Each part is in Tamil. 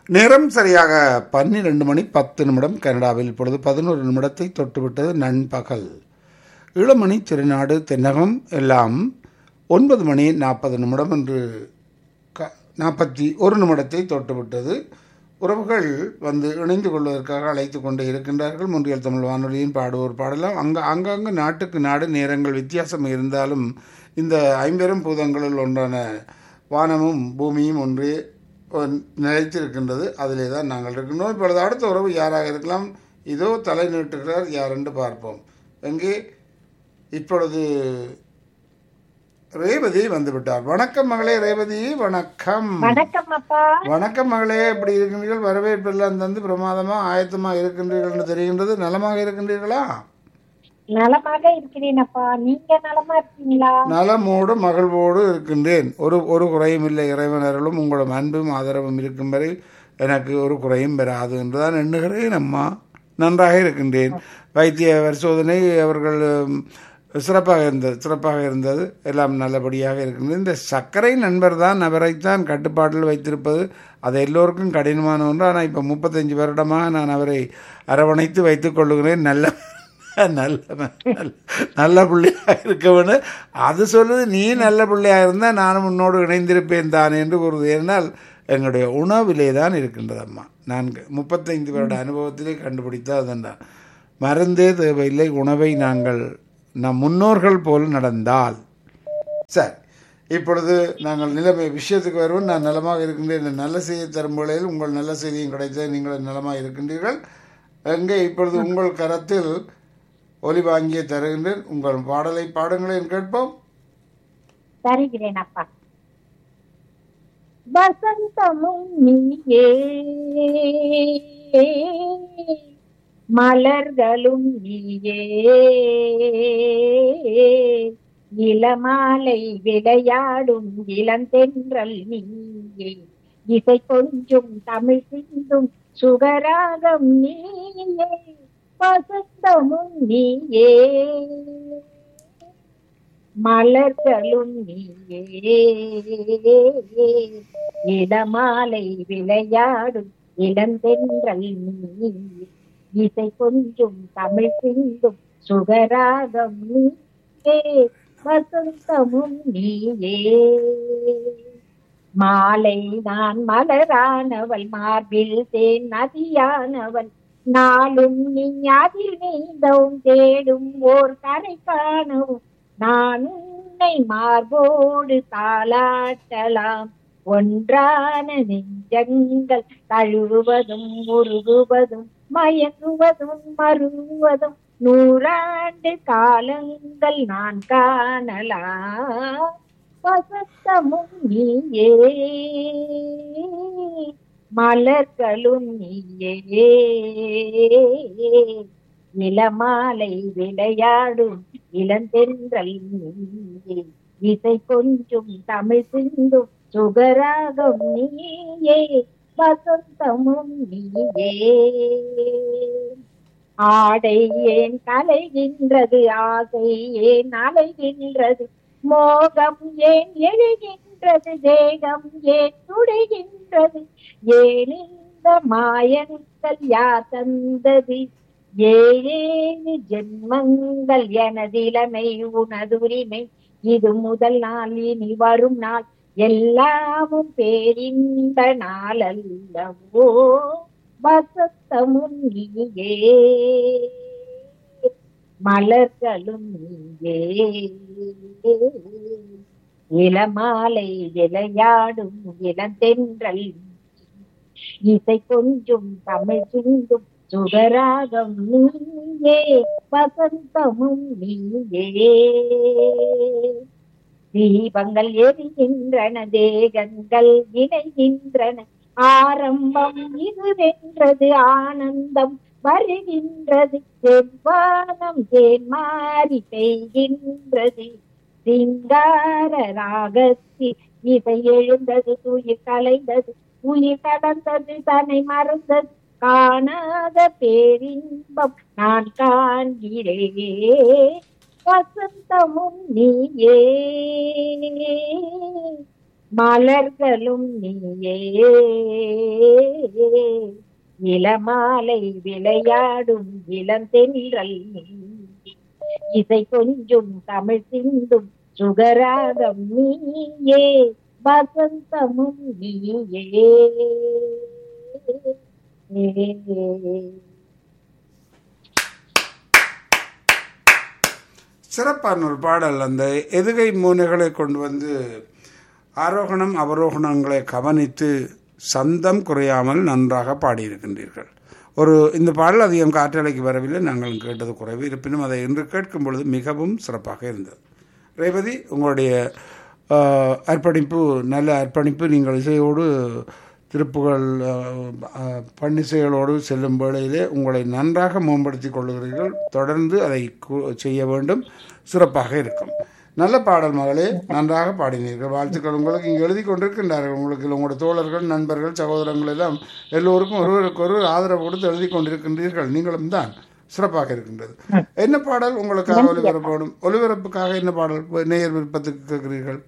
நேரம் சரியாக பன்னிரண்டு மணி பத்து நிமிடம் கனடாவில் இப்பொழுது பதினோரு நிமிடத்தை தொட்டுவிட்டது நண்பகல் இளமணி திருநாடு தென்னகம் எல்லாம் ஒன்பது மணி நாற்பது நிமிடம் என்று க நாற்பத்தி ஒரு நிமிடத்தை தொட்டுவிட்டது உறவுகள் வந்து இணைந்து கொள்வதற்காக அழைத்து கொண்டு இருக்கின்றார்கள் முன்றியல் தமிழ் வானொலியின் பாடுவோர் பாடலாம் அங்கே அங்கங்கே நாட்டுக்கு நாடு நேரங்கள் வித்தியாசம் இருந்தாலும் இந்த ஐம்பெரும் பூதங்களில் ஒன்றான வானமும் பூமியும் ஒன்றே ஒன்- நிலைத்திருக்கின்றது அதிலே தான் நாங்கள் இருக்கின்றோம் இப்பொழுது அடுத்த உறவு யாராக இருக்கலாம் இதோ தலை நீட்டுகிறார் யார் என்று பார்ப்போம் எங்கே இப்பொழுது ரேவதி வந்துவிட்டார் வணக்கம் மகளே ரேவதி வணக்கம் வணக்கம் அப்பா வணக்கம் மகளே எப்படி இருக்கின்றீர்கள் வரவேற்பு எல்லாம் தந்து பிரமாதமா ஆயத்தமா இருக்கின்றீர்கள் என்று தெரிகின்றது நலமாக இருக்கின்றீர்களா நலமாக இருக்கிறேன் அப்பா நீங்க நலமா இருக்கீங்களா நலமோடு மகிழ்வோடு இருக்கின்றேன் ஒரு ஒரு குறையும் இல்லை இறைவன் அருளும் உங்களும் அன்பும் ஆதரவும் இருக்கும் வரை எனக்கு ஒரு குறையும் பெறாது என்றுதான் எண்ணுகிறேன் அம்மா நன்றாக இருக்கின்றேன் வைத்திய பரிசோதனை அவர்கள் உம், சிறப்பாக இருந்தது சிறப்பாக இருந்தது எல்லாம் நல்லபடியாக இருக்கின்றது இந்த சர்க்கரை நண்பர் தான் அவரைத்தான் கட்டுப்பாட்டில் வைத்திருப்பது அது எல்லோருக்கும் கடினமான ஒன்று ஆனால் இப்போ முப்பத்தஞ்சு வருடமாக நான் அவரை அரவணைத்து வைத்துக் கொள்ளுகிறேன் நல்ல நல்ல நல்ல- நல்ல பிள்ளையாக இருக்க வேண்டும் அது சொல்லுது நீ நல்ல பிள்ளையாக இருந்தால் நானும் உன்னோடு இணைந்திருப்பேன் தான் என்று கூறுது ஏனால் எங்களுடைய உணவிலே தான் இருக்கின்றது அம்மா நான் முப்பத்தைந்து வருட அனுபவத்திலே கண்டுபிடித்த அதுதான் மருந்தே தேவையில்லை உணவை நாங்கள் நம் முன்னோர்கள் போல் நடந்தால் சரி இப்பொழுது நாங்கள் நிலைமை விஷயத்துக்கு வருவோம் நான் நலமாக இருக்கின்றேன் இந்த நல்ல செய்தி தரும் வேளையில் உங்கள் நல்ல செய்தியும் கிடைத்தது நீங்கள் நலமாக இருக்கின்றீர்கள் எங்கே இப்பொழுது உங்கள் கரத்தில் ஒலி வாங்கிய தருகின்றேன் உங்கள் பாடலை பாடுங்களேன் கேட்போம் தருகிறேன் அப்பா வசந்தமும் நீயே மலர்களும் நீயே இளமாலை விளையாடும் இளந்தென்றல் நீயே இசை கொஞ்சும் தமிழ் சிந்தும் சுகராகம் நீயே வசந்தமும் நீயே மலர்களும் நீயே இடமாலை விளையாடும் இளந்தென்றல் நீயே இசை கொஞ்சும் தமிழ் சிந்தும் சுகராகம் நீயே வசந்தமும் நீயே மாலை நான் மலரானவள் மார்பில் தேன் நதியானவள் நாளும் நீ அதில் நீந்தவும் தேடும் ஓர் கரை காணவும் நான் உன்னை மார்போடு தாளாட்டலாம் ஒன்றான நெஞ்சங்கள் தழுவுவதும் உருகுவதும் மயங்குவதும் மருவதும் நூறாண்டு காலங்கள் நான் காணலாம் வசந்தமும் நீயே மலர்களும் நீயே இளமாலை விளையாடும் இளந்தென்றல் நீயே இசை கொஞ்சும் தமிழ் சிந்தும் சுகராகம் நீயே வசந்தமும் நீயே ஆடை ஏன் கலைகின்றது ஆசை ஏன் அலைகின்றது மோகம் ஏன் எழுகின்றது தேகம் ஏன் துடைகின்றது ஏன் இந்த மாயங்கள் யார் தந்தது ஏழேழு ஜென்மங்கள் எனதிலமை உனதுரிமை இது முதல் நாள் இனி வரும் நாள் எல்லாமும் பேரின்ப நாள் அல்லவோ வசத்தமும் நீயே மலர்களும் நீயே இளமாலை விளையாடும் இளந்தென்றல் இசை கொஞ்சும் தமிழ் சிந்தும் சுகராகம் நீயே வசந்தமும் நீயே தீபங்கள் எரிகின்றன தேகங்கள் இணைகின்றன ஆரம்பம் இதுவென்றது ஆனந்தம் வருகின்றது செவ்வானம் தேன் மாறி பெய்கின்றது சிங்கார ராகத்தில் இசை எழுந்தது துயிர் கலைந்தது உயிர் கடந்தது தன்னை மறந்தது காணாத பேரின்பம் நான் காண்கிறேன் வசந்தமும் நீயே மலர்களும் நீயே இளமாலை விளையாடும் இளந்தென்றல் நீ இசை கொஞ்சும் தமிழ் சிந்தும் சுகராகம் நீயே வசந்தமும் நீயே சிறப்பான ஒரு பாடல் அந்த எதுகை மூனைகளை கொண்டு வந்து ஆரோகணம் அவரோகணங்களை கவனித்து சந்தம் குறையாமல் நன்றாக பாடியிருக்கின்றீர்கள் ஒரு இந்த பாடல் அதிகம் காற்றலைக்கு வரவில்லை நாங்கள் கேட்டது குறைவு இருப்பினும் அதை இன்று கேட்கும் பொழுது மிகவும் சிறப்பாக இருந்தது ரேவதி உங்களுடைய ஆஹ், அர்ப்பணிப்பு நல்ல அர்ப்பணிப்பு நீங்கள் இசையோடு திருப்புகள் ஆஹ், ஆஹ், பன்னிசைகளோடு செல்லும் வேளையிலே உங்களை நன்றாக மேம்படுத்திக் கொள்ளுகிறீர்கள் தொடர்ந்து அதை கு- செய்ய வேண்டும் சிறப்பாக இருக்கும் நல்ல பாடல் மகளே நன்றாக பாடினீர்கள் வாழ்த்துக்கள் உங்களுக்கு இங்கே எழுதி கொண்டிருக்கின்றார்கள் உங்களுக்கு உங்களுடைய தோழர்கள் நண்பர்கள் சகோதரங்கள் எல்லாம் எல்லோருக்கும் ஒருவருக்கு ஒருவர் ஆதரவு கொடுத்து எழுதி கொண்டிருக்கின்றீர்கள் நீங்களும் தான் சிறப்பாக இருக்கின்றது என்ன பாடல் உங்களுக்காக ஒலிபரப்படும் ஒலிபரப்புக்காக என்ன பாடல் நேயர் விருப்பத்துக்கு கேட்கிறீர்கள்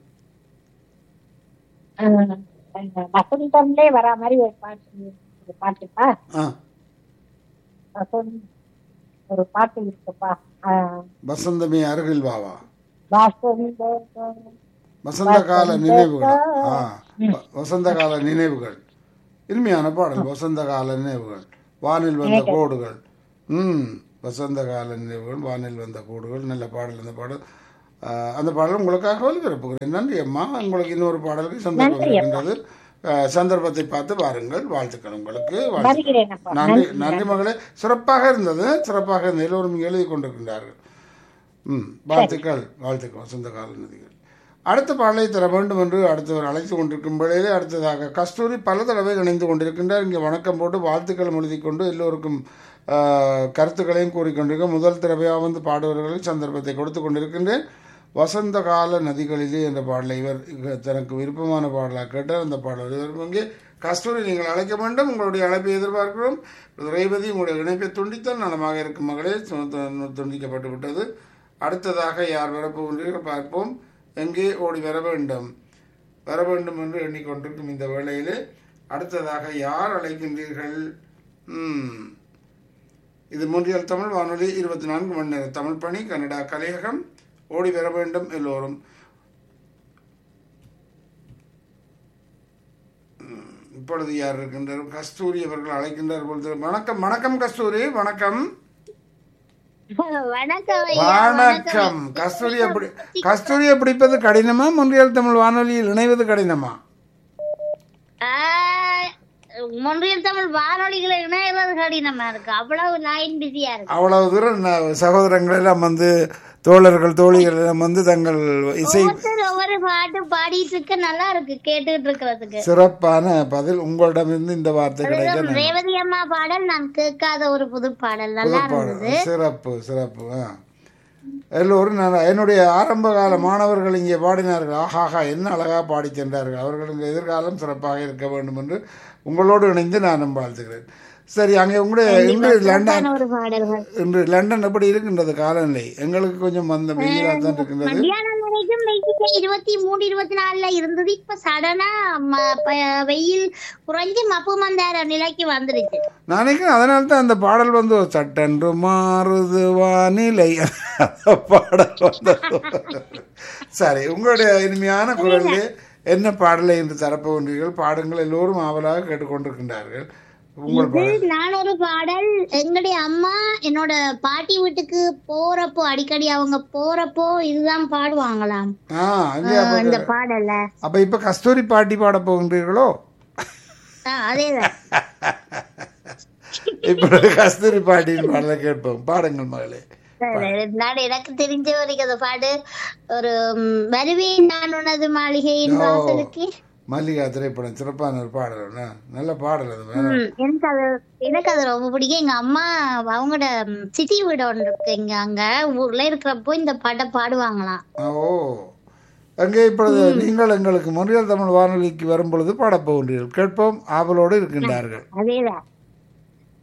ஆஹ் வசந்தம்லே வரா மாதிரி ஒரு பாட்டு ஒரு பாட்டுப்பா ஆ வசந்த் ஒரு பாட்டு இருக்குப்பா ஆஹ் வசந்தமே அருகில் வாவா வசந்த வசந்த கால நினைவுகள் ஆ வ- வசந்த கால நினைவுகள் இனிமையான பாடல் வசந்த கால நினைவுகள் வானில் வந்த கோடுகள் ம் வசந்த கால நினைவுகள் வானில் வந்த கோடுகள் நல்ல பாடல் அந்த பாடல் ஆ, அந்த பாடல் உங்களுக்காக ஒலிபரப்புகிறேன் நன்றி அம்மா உங்களுக்கு இன்னொரு பாடலுக்கு சந்தர்ப்பம் இருக்கின்றது ஆ, சந்தர்ப்பத்தை பார்த்து வாருங்கள் வாழ்த்துக்கள் உங்களுக்கு வாழ்த்துக்கள் வருகிறேன் அப்பா நன்றி நன்றி மகளே சிறப்பாக இருந்தது சிறப்பாக இருந்தது எல்லோரும் இங்கே எழுதி கொண்டிருக்கின்றார்கள் ம் வாழ்த்துக்கள் வாழ்த்துக்கள் வசந்த கால நதிகள் அடுத்த பாடலை தர வேண்டும் என்று அடுத்தவர் அழைத்து கொண்டிருக்கும் வேளையிலே அடுத்ததாக கஸ்தூரி பல தடவை இணைந்து கொண்டிருக்கின்றார் இங்கே வணக்கம் போட்டு வாழ்த்துக்கள் எழுதி கொண்டு எல்லோருக்கும் ஆ, கருத்துக்களையும் கூறிக்கொண்டிருக்க முதல் தடவையாக வந்து பாடுபவர்களுக்கு சந்தர்ப்பத்தை கொடுத்து கொண்டிருக்கின்றேன் வசந்த கால நதிகளிலே என்ற பாடலை இவர் இங்க தனக்கு விருப்பமான பாடலாக கேட்டார் அந்த பாடல் இதற்கு இங்கே கஸ்தூரி நீங்கள் அழைக்க வேண்டும் உங்களுடைய அழைப்பை எதிர்பார்க்கிறோம் ரேவதி உங்களுடைய இணைப்பை துண்டித்தால் நலமாக இருக்கும் மகளே து- து- துண்டிக்கப்பட்டு விட்டது அடுத்ததாக யார் வரப்போகின்றீர்கள் பார்ப்போம் எங்கே ஓடி வர வேண்டும் வர வேண்டும் என்று எண்ணிக்கொண்டிருக்கும் இந்த வேளையிலே அடுத்ததாக யார் அழைக்கின்றீர்கள் ம். இது மூன்றியல் தமிழ் வானொலி இருபத்தி நான்கு மணி நேர தமிழ் பணி கன்னடா கலையகம் ஓடி வர வேண்டும் எல்லோரும் ம், இப்பொழுது யார் இருக்கின்றார் கஸ்தூரி அவர்கள் அழைக்கின்றார் பொழுது வணக்கம் வணக்கம் கஸ்தூரி வணக்கம் வணக்கம் ஐயா வணக்கம் கஸ்தூரியை பிடி கஸ்தூரியை பிடிப்பது கடினமா முன்றியல் தமிழ் வானொலியில் இணைவது கடினமா ஆஹ், மொன்றியல் தமிழ் வானொலிகளை இணைகிறது கடினமா இருக்கு அவ்வளவு லைன் பிஸியா இருக்கு அவ்வளவு தூரம் ந- சகோதரங்கள் எல்லாம் வந்து தோழர்கள் தோழிகள் எல்லாம் வந்து தங்கள் இசை ஒவ்வொருத்தர் ஒவ்வொரு பாட்டு பாடிட்டு இருக்க நல்லா இருக்கு கேட்டுட்டு இருக்கிறதுக்கு சிறப்பான பதில் உங்களிடமிருந்து இந்த வார்த்தை கிடைக்க நான் ரேவதி அம்மா பாடல் நான் கேட்காத ஒரு புது பாடல் நல்லா இருந்தது சிறப்பு சிறப்பு ஆ. எல்லோரும் நான் என்னுடைய ஆரம்ப கால மாணவர்கள் இங்கே பாடினார்கள் ஆஹாஹா என்ன அழகாக பாடி சென்றார்கள் அவர்களுக்கு எதிர்காலம் சிறப்பாக இருக்க வேண்டும் என்று உங்களோடு இணைந்து நானும் வாழ்த்துகிறேன் சரி அங்கே உங்களுடைய இன்று லண்டன் ஒரு பாடல்கள் இன்று லண்டன் எப்படி இருக்கின்றது காலநிலை எங்களுக்கு கொஞ்சம் அந்த வெயிலாக தான் இருக்கின்றது மத்தியானம் வரைக்கும் வெயில் இருபத்தி மூணு இருபத்தி நாலுல இருந்தது இப்ப சடனா ம- ப- வெயில் குறைஞ்சு மப்பு மந்தார நிலைக்கு வந்துருச்சு நான் நினைக்கிறேன் அதனால தான் அந்த பாடல் வந்து சட்டென்று மாறுது வானிலை அந்த பாடல் வந்தது சரி உங்களுடைய இனிமையான குரலில் என்ன பாடலை என்று தரப்போகின்றீர்கள் பாடுங்கள் எல்லோரும் ஆவலாக கேட்டுக்கொண்டிருக்கின்றார்கள் உங்கள் பாடல் இது நான் ஒரு பாடல் எங்களுடைய அம்மா என்னோட பாட்டி வீட்டுக்கு போறப்போ அடிக்கடி அவங்க போறப்போ இதுதான் பாடுவாங்களாம் ஆ அங்கே ஆஹ் இந்த பாடல அப்ப இப்ப கஸ்தூரி பாட்டி பாட போகின்றீர்களோ ஆஹ் அதேதான் இப்பொழுது கஸ்தூரி பாட்டியின் பாடலை கேட்போம் பாடுங்கள் மகளே நான் எனக்கு தெரிஞ்ச வரைக்கும் அந்த பாடு ஒரு ம், வருவேன் நான் உனது மாளிகையின் வாசலுக்கு மல்லிகா திரைப்படம் சிறப்பான ஒரு பாடல் என்ன? நல்ல பாடல் அது வேற ம், எனக்கு அது எனக்கு அது ரொம்ப பிடிக்கும் எங்க அம்மா அவங்களோட ம், சித்தி வீடு ஒன்று இருக்கு இங்க அங்க ஊர்ல இருக்கிறப்போ இந்த பாட்டை பாடுவாங்களாம் ஆ, ஓ அங்கே இப்பொழுது நீங்கள் எங்களுக்கு முன்றியல் தமிழ் வானொலிக்கு வரும் பொழுது பாடப் போகின்றீர்கள் கேட்போம் ஆவலோடு இருக்கின்றார்கள் அதேதான்